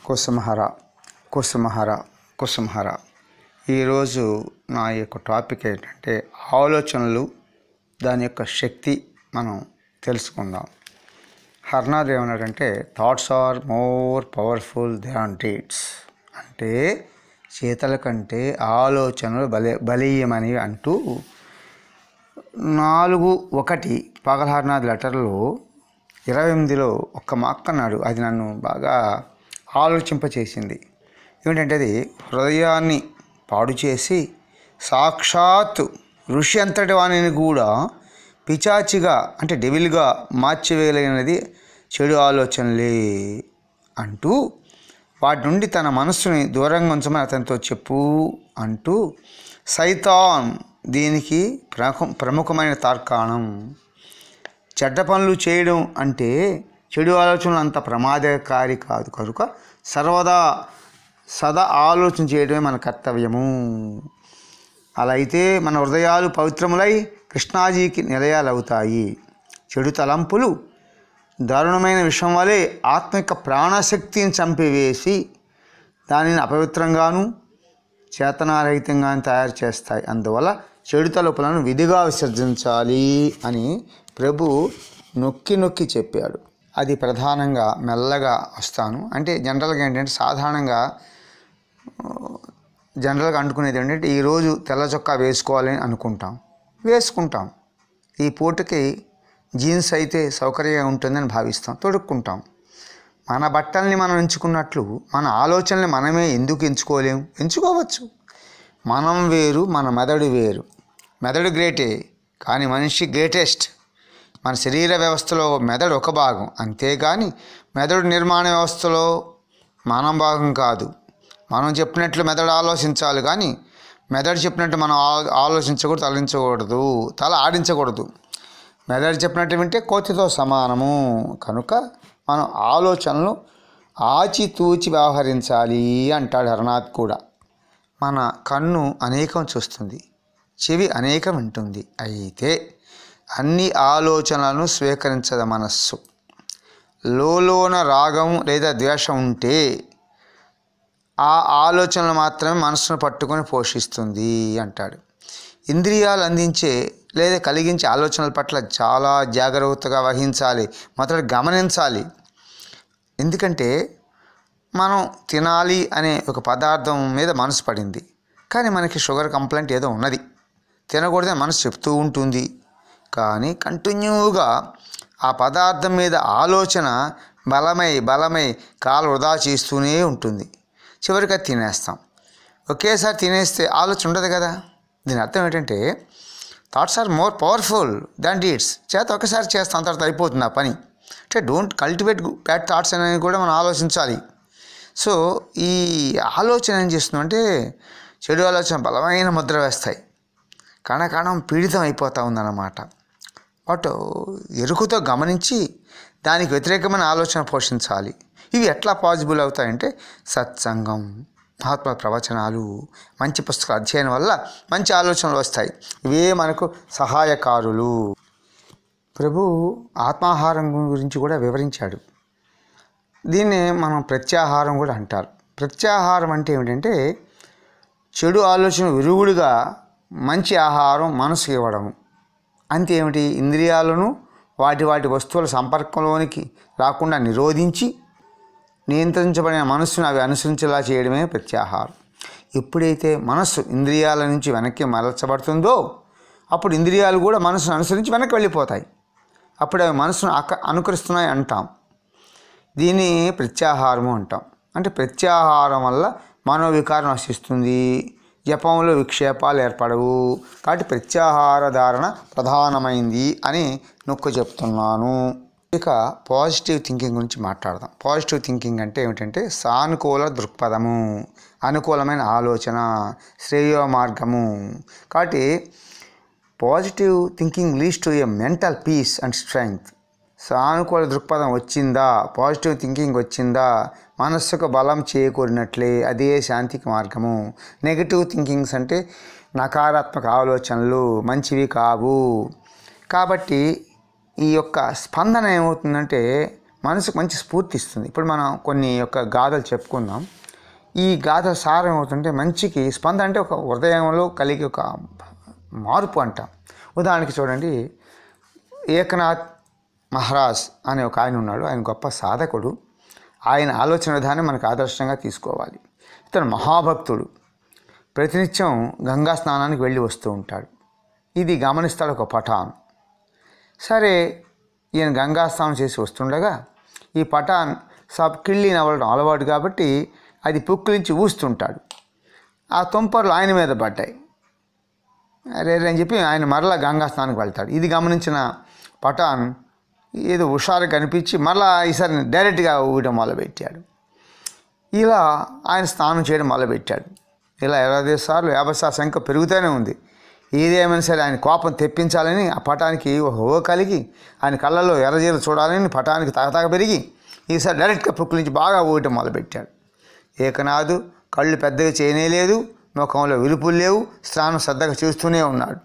కుసుమహర కుసుమహర కుసుమహర ఈరోజు నా యొక్క టాపిక్ ఏంటంటే ఆలోచనలు దాని యొక్క శక్తి మనం తెలుసుకుందాం హర్నాథ్ ఏమన్నాడంటే thoughts are more powerful than deeds అంటే చేతల కంటే ఆలోచనలు బలే బలీయమని అంటూ నాలుగు ఒకటి పగలహర్నాథ్ లెటర్లో ఇరవై ఎనిమిదిలో ఒక్క మాక్క అన్నాడు అది నన్ను బాగా ఆలోచింపచేసింది ఏమిటంటే అది హృదయాన్ని పాడు చేసి సాక్షాత్ ఋషి అంతటి వాణిని కూడా పిచాచిగా అంటే డెవిల్గా మార్చివేయలేనిది చెడు ఆలోచనలే అంటూ వాటి నుండి తన మనస్సుని దూరంగా ఉంచమని అతనితో చెప్పు అంటూ సైతాన్ దీనికి ప్రముఖ ప్రముఖమైన తార్కాణం చెడ్డ పనులు చేయడం అంటే చెడు ఆలోచనలు అంత ప్రమాదకారి కాదు కనుక సర్వదా సదా ఆలోచన చేయడమే మన కర్తవ్యము అలా అయితే మన హృదయాలు పవిత్రములై కృష్ణాజీకి నిలయాలు అవుతాయి చెడు తలంపులు దారుణమైన విషయం వలె ఆత్మ యొక్క ప్రాణశక్తిని చంపివేసి దానిని అపవిత్రంగాను చేతనారహితంగాను తయారు చేస్తాయి అందువల్ల చెడు తలుపులను విధిగా విసర్జించాలి అని ప్రభు నొక్కి నొక్కి చెప్పాడు అది ప్రధానంగా మెల్లగా వస్తాను అంటే జనరల్గా ఏంటంటే సాధారణంగా జనరల్గా అనుకునేది ఏంటంటే ఈరోజు తెల్ల చొక్కా వేసుకోవాలని అనుకుంటాం వేసుకుంటాం ఈ పూటకి జీన్స్ అయితే సౌకర్యంగా ఉంటుందని భావిస్తాం తొడుక్కుంటాం మన బట్టల్ని మనం ఎంచుకున్నట్లు మన ఆలోచనల్ని మనమే ఎందుకు ఎంచుకోలేము ఎంచుకోవచ్చు మనం వేరు మన మెదడు వేరు మెదడు గ్రేటే కానీ మనిషి గ్రేటెస్ట్ మన శరీర వ్యవస్థలో మెదడు ఒక భాగం అంతేగాని మెదడు నిర్మాణ వ్యవస్థలో మనం భాగం కాదు మనం చెప్పినట్లు మెదడు ఆలోచించాలి కానీ మెదడు చెప్పినట్టు మనం ఆ- ఆలోచించకూడదు తలంచకూడదు తల ఆడించకూడదు మెదడు చెప్పినట్టు వింటే కోతితో సమానము కనుక మనం ఆలోచనలు ఆచితూచి వ్యవహరించాలి అంటాడు హరనాథ్ కూడా మన కన్ను అనేకం చూస్తుంది చెవి అనేకం వింటుంది అయితే అన్ని ఆలోచనలను స్వీకరించదు మనస్సు లోలోన రాగం లేదా ద్వేషం ఉంటే ఆ ఆలోచనలు మాత్రమే మనసును పట్టుకొని పోషిస్తుంది అంటాడు ఇంద్రియాలు అందించే లేదా కలిగించే ఆలోచనల పట్ల చాలా జాగ్రత్తగా వహించాలి మొదట గమనించాలి ఎందుకంటే మనం తినాలి అనే ఒక పదార్థం మీద మనసు పడింది కానీ మనకి షుగర్ కంప్లైంట్ ఏదో ఉన్నది తినకూడదని మనసు చెప్తూ ఉంటుంది కానీ కంటిన్యూగా ఆ పదార్థం మీద ఆలోచన బలమై బలమై కాలు వృధా చేస్తూనే ఉంటుంది చివరికి అది తినేస్తాం ఒకేసారి తినేస్తే ఆలోచన ఉండదు కదా దీని అర్థం ఏంటంటే thoughts are more powerful than deeds చేత ఒకసారి చేస్తాం తర్వాత అయిపోతుంది ఆ పని అంటే డోంట్ కల్టివేట్ బ్యాడ్ థాట్స్ అనేవి కూడా మనం ఆలోచించాలి సో ఈ ఆలోచన ఏం చేస్తుందంటే చెడు ఆలోచన బలమైన ముద్ర వేస్తాయి కణకణం పీడితం అయిపోతూ ఉందన్నమాట వాటి ఎరుకుతో గమనించి దానికి వ్యతిరేకమైన ఆలోచన పోషించాలి ఇవి ఎట్లా పాసిబుల్ అవుతాయంటే సత్సంగం మహాత్మ ప్రవచనాలు మంచి పుస్తకాల అధ్యయనం వల్ల మంచి ఆలోచనలు వస్తాయి ఇవే మనకు సహాయకారులు ప్రభు ఆత్మాహారం గురించి కూడా వివరించాడు దీన్ని మనం ప్రత్యాహారం కూడా అంటారు ప్రత్యాహారం అంటే ఏమిటంటే చెడు ఆలోచన విరుగుడుగా మంచి ఆహారం మనసుకు ఇవ్వడము అంతే ఏమిటి ఇంద్రియాలను వాటి వాటి వస్తువుల సంపర్కంలోనికి రాకుండా నిరోధించి నియంత్రించబడిన మనస్సును అవి అనుసరించేలా చేయడమే ప్రత్యాహారం ఎప్పుడైతే మనస్సు ఇంద్రియాల నుంచి వెనక్కి మరల్చబడుతుందో అప్పుడు ఇంద్రియాలు కూడా మనసును అనుసరించి వెనక్కి వెళ్ళిపోతాయి అప్పుడు అవి మనసును అక అనుకరిస్తున్నాయి అంటాం దీన్ని ప్రత్యాహారము అంటాం అంటే ప్రత్యాహారం వల్ల మనోవికారం నశిస్తుంది జపంలో విక్షేపాలు ఏర్పడవు కాబట్టి ప్రత్యాహార ధారణ ప్రధానమైంది అని నొక్కు చెప్తున్నాను ఇక పాజిటివ్ థింకింగ్ గురించి మాట్లాడదాం పాజిటివ్ థింకింగ్ అంటే ఏమిటంటే సానుకూల దృక్పథము అనుకూలమైన ఆలోచన శ్రేయో మార్గము కాబట్టి positive thinking leads to a mental peace and strength సానుకూల దృక్పథం వచ్చిందా పాజిటివ్ థింకింగ్ వచ్చిందా మనస్సుకు బలం చేకూరినట్లే అదే శాంతికి మార్గము నెగిటివ్ థింకింగ్స్ అంటే నకారాత్మక ఆలోచనలు మంచివి కావు కాబట్టి ఈ యొక్క స్పందన ఏమవుతుందంటే మనసుకు మంచి స్ఫూర్తి ఇస్తుంది ఇప్పుడు మనం కొన్ని యొక్క గాథలు చెప్పుకుందాం ఈ గాథ సారం ఏమవుతుంటే మంచికి స్పందన అంటే ఒక హృదయంలో కలిగి ఒక మార్పు అంట ఉదాహరణకి చూడండి ఏకనాథ్ మహారాజ్ అనే ఒక ఆయన ఉన్నాడు ఆయన గొప్ప సాధకుడు ఆయన ఆలోచన విధానం మనకు ఆదర్శంగా తీసుకోవాలి ఇతను మహాభక్తుడు ప్రతినిత్యం గంగా స్నానానికి వెళ్ళి వస్తూ ఉంటాడు ఇది గమనిస్తాడు ఒక పఠాన్ సరే ఈయన గంగా స్నానం చేసి వస్తుండగా ఈ పఠాన్ సబ్ కిళ్ళి నవ్వడం అలవాటు కాబట్టి అది పుక్కిలించి ఊస్తుంటాడు ఆ తుంపర్లు ఆయన మీద పడ్డాయి అరే రే అని చెప్పి ఆయన మరలా గంగా స్నానానికి వెళ్తాడు ఇది గమనించిన పఠాన్ ఏదో హుషారు కనిపించి మరలా ఈసారి డైరెక్ట్గా ఊయడం మొదలుపెట్టాడు ఇలా ఆయన స్నానం చేయడం మొదలుపెట్టాడు ఇలా ఇరవై సార్లు యాభై సార్లు సంఖ్య పెరుగుతూనే ఉంది ఏదేమైనా సరే ఆయన కోపం తెప్పించాలని ఆ పటానికి ఒక హో కలిగి ఆయన కళ్ళల్లో ఎర్రజీలు చూడాలని పటానికి తగతగ పెరిగి ఈసారి డైరెక్ట్గా పుక్కుల నుంచి బాగా ఊయటం మొదలుపెట్టాడు ఏకనాథు కళ్ళు పెద్దగా చేయనేలేదు ముఖంలో విలుపులు లేవు స్నానం శ్రద్ధగా చేస్తూనే ఉన్నాడు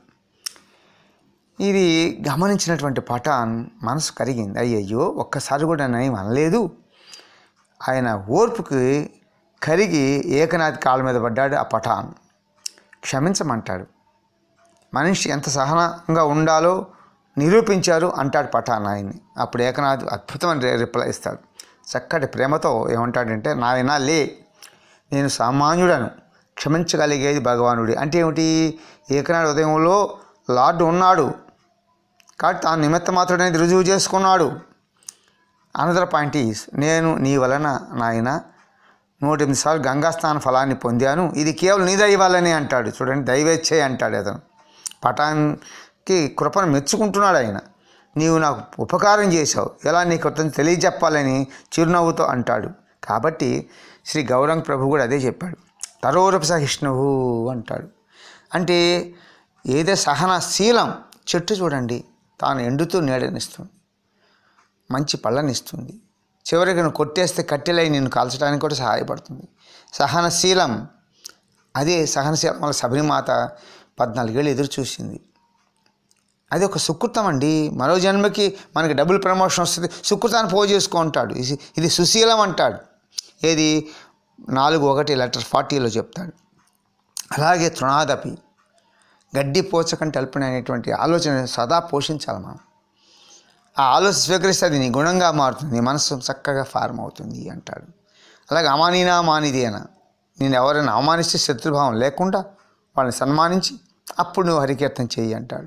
ఇది గమనించినటువంటి పఠాన్ మనసు కరిగింది అయ్యయ్యో ఒక్కసారి కూడా నయం అనలేదు ఆయన ఓర్పుకి కరిగి ఏకనాథ్ కాళ్ళ మీద పడ్డాడు ఆ పఠాన్ క్షమించమంటాడు మనిషి ఎంత సహనంగా ఉండాలో నిరూపించారు అంటాడు పఠాన్ ఆయన్ని అప్పుడు ఏకనాథ్ అద్భుతమైన రిప్లై ఇస్తాడు చక్కటి ప్రేమతో ఏమంటాడంటే నాయనా లే నేను సామాన్యుడను క్షమించగలిగేది భగవానుడి అంటే ఏమిటి ఏకనాడు ఉదయంలో లార్డు ఉన్నాడు కాబట్టి తాను నిమిత్త మాత్రమే రుజువు చేసుకున్నాడు అనదర్ పాయింట్ ఈస్ నేను నీ వలన నాయన నూట ఎనిమిది సార్లు గంగా స్నాన ఫలాన్ని పొందాను ఇది కేవలం నీ దైవాలని అంటాడు చూడండి దైవేచ్ఛే అంటాడు అతను పటాన్కి కృపను మెచ్చుకుంటున్నాడు ఆయన నీవు నాకు ఉపకారం చేశావు ఎలా నీకు అతను తెలియజెప్పాలని చిరునవ్వుతో అంటాడు కాబట్టి శ్రీ గౌరంగ ప్రభు కూడా అదే చెప్పాడు తరోరప సహిష్ణువు అంటాడు అంటే ఏదే సహనశీలం చెట్టు చూడండి తాను ఎండుతూ నీడనిస్తుంది మంచి పళ్ళనిస్తుంది చివరికి నువ్వు కొట్టేస్తే కట్టెలై నిన్ను కాల్చడానికి కూడా సహాయపడుతుంది సహనశీలం అదే సహనశీలం మళ్ళీ శబరిమాత పద్నాలుగేళ్ళు ఎదురు చూసింది అది ఒక సుకృతం అండి మరో జన్మకి మనకి డబుల్ ప్రమోషన్ వస్తుంది సుకృతాన్ని పో చేసుకో అంటాడు ఇది ఇది సుశీలం అంటాడు ఏది నాలుగు ఒకటి లెటర్ ఫార్టీలో చెప్తాడు అలాగే తృణాదపి గడ్డి పోచకంటే అల్పన అనేటువంటి ఆలోచన సదా పోషించాలి మనం ఆ ఆలోచన స్వీకరిస్తే అది నీ గుణంగా మారుతుంది నీ మనసు చక్కగా ఫార్మ్ అవుతుంది అంటాడు అలాగే అమానీనా మానిదేనా నేను ఎవరైనా అవమానిస్తే శత్రుభావం లేకుండా వాళ్ళని సన్మానించి అప్పుడు నువ్వు హరికీర్తన చెయ్యి అంటాడు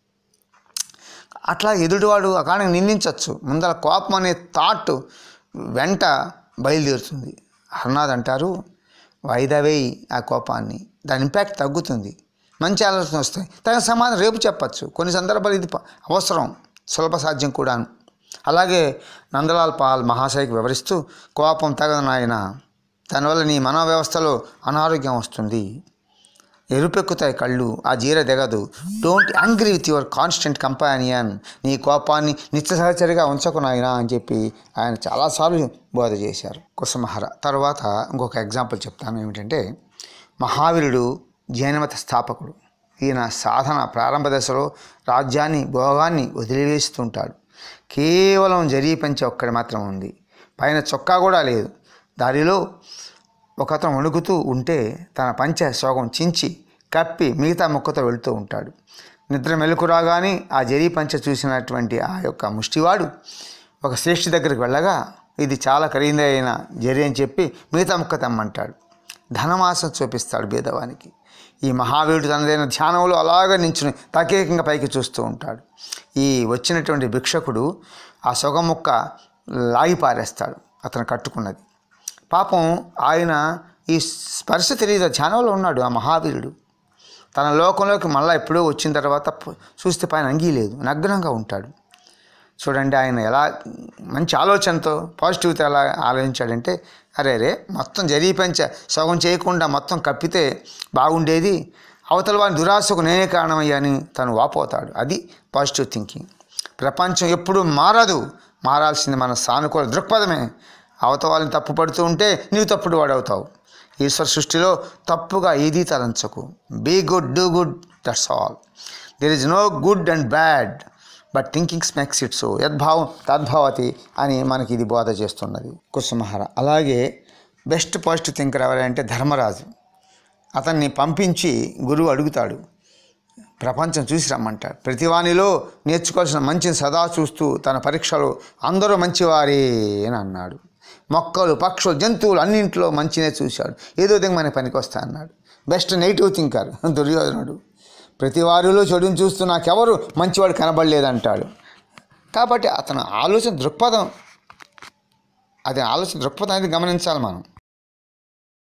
అట్లా ఎదుటివాడు ఆ కారణంగా నిందించవచ్చు ముందర కోపం అనే థాట్ వెంట బయలుదేరుతుంది హర్నాథ్ అంటారు వైదవేయి ఆ కోపాన్ని దాని ఇంపాక్ట్ తగ్గుతుంది మంచి ఆలోచన వస్తాయి తగిన సమాధానం రేపు చెప్పచ్చు కొన్ని సందర్భాలు ఇది ప- అవసరం సులభ సాధ్యం కూడాను అలాగే నందలాల్ పాల్ మహాశయకి వివరిస్తూ కోపం తగదు నాయన దానివల్ల నీ మనోవ్యవస్థలో అనారోగ్యం వస్తుంది ఎరుపెక్కుతాయి కళ్ళు ఆ జీర దిగదు don't angry with your constant companion నీ కోపాన్ని నిత్య సహచరిగా ఉంచకు నాయనా అని చెప్పి ఆయన చాలాసార్లు బోధ చేశారు కుసమహర తర్వాత ఇంకొక ఎగ్జాంపుల్ చెప్తాను ఏమిటంటే మహావీరుడు జైనమత స్థాపకుడు ఈయన సాధన ప్రారంభ దశలో రాజ్యాన్ని భోగాన్ని వదిలివేస్తుంటాడు కేవలం జరీ పంచె ఒక్కడి మాత్రం ఉంది పైన చొక్కా కూడా లేదు దారిలో ఒకతను వణుకుతూ ఉంటే తన పంచ సోగం చించి కప్పి మిగతా మొక్కతో వెళుతూ ఉంటాడు నిద్ర మెలకు రాగానే ఆ జరీ పంచ చూసినటువంటి ఆ యొక్క ముష్టివాడు ఒక శ్రేష్ఠి దగ్గరికి వెళ్ళగా ఇది చాలా ఖరీదైన జరి అని చెప్పి మిగతా మొక్క తెమ్మంటాడు ధనమాసం చూపిస్తాడు బీదవానికి ఈ మహావీరుడు తనదైన ధ్యానంలో అలాగే నించుని తకేకంగా పైకి చూస్తూ ఉంటాడు ఈ వచ్చినటువంటి భిక్షకుడు ఆ సొగ ముక్క లాగి పారేస్తాడు అతను కట్టుకున్నది పాపం ఆయన ఈ స్పర్శ తెలియదు ధ్యానంలో ఉన్నాడు ఆ మహావీరుడు తన లోకంలోకి మళ్ళీ ఎప్పుడో వచ్చిన తర్వాత ప- చూస్తే పైన అంగీ లేదు నగ్నంగా ఉంటాడు చూడండి ఆయన ఎలా మంచి ఆలోచనతో పాజిటివ్తో ఎలా ఆలోచించాడంటే అరే రే మొత్తం జరిగి పెంచ సగం చేయకుండా మొత్తం కప్పితే బాగుండేది అవతల వారి దురాశకు నేనే కారణమయ్యాని తను వాపోతాడు అది పాజిటివ్ థింకింగ్ ప్రపంచం ఎప్పుడు మారదు మారాల్సింది మన సానుకూల దృక్పథమే అవతల వాళ్ళని తప్పు పడుతూ ఉంటే నీవు తప్పుడు వాడవుతావు ఈశ్వర సృష్టిలో తప్పుగా ఏదీ తలంచకు be good do good that's all there is no good and bad but thinkings makes it so యద్భావం తద్భావతి అని మనకి ఇది బోధ చేస్తున్నది కుసుమహార అలాగే బెస్ట్ పాజిటివ్ థింకర్ ఎవరంటే ధర్మరాజు అతన్ని పంపించి గురువు అడుగుతాడు ప్రపంచం చూసి రమ్మంటాడు ప్రతివానిలో నేర్చుకోవాల్సిన మంచిని సదా చూస్తూ తన పరీక్షలో అందరూ మంచివారే అని అన్నాడు మొక్కలు పక్షులు జంతువులు అన్నింటిలో మంచినే చూశాడు ఏదో విధంగా మనకి పనికి వస్తా అన్నాడు బెస్ట్ నెగిటివ్ థింకర్ దుర్యోధనుడు ప్రతి వారిలో చెడుని చూస్తూ నాకెవరు మంచివాడు కనబడలేదంటాడు కాబట్టి అతను ఆలోచన దృక్పథం అది ఆలోచన దృక్పథం అనేది గమనించాలి మనం